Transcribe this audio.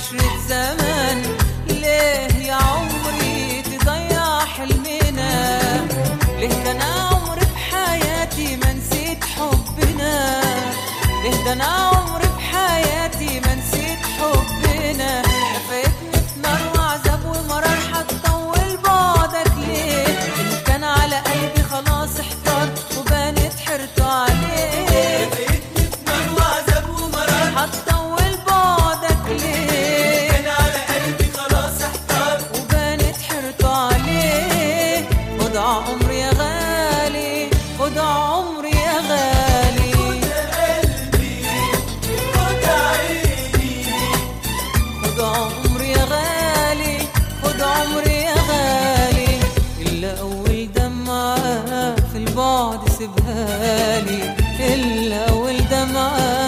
عشرة زمن ليه يا عمري تضيع حلمنا ليه ده انا عمري بحياتي ما نسيت حبنا ليه ده انا عمري بحياتي ما نسيت حبنا لفيتني في نار وعذاب ومرار هتطول بعدك ليه ان كان على قلبي خلاص احتار وبانت حرته عليه لقيتني في نار وعذاب ومرار هتطول بعدك ليه كان على قلبي خلاص احتار وبانت حرته عليه خد عمري يا غالي خد عمري يا غالي قلبي خد عيني خد عمري يا غالي خد عمري يا غالي إلا أول دمعة في البعد سيبها لي إلا أول دمعة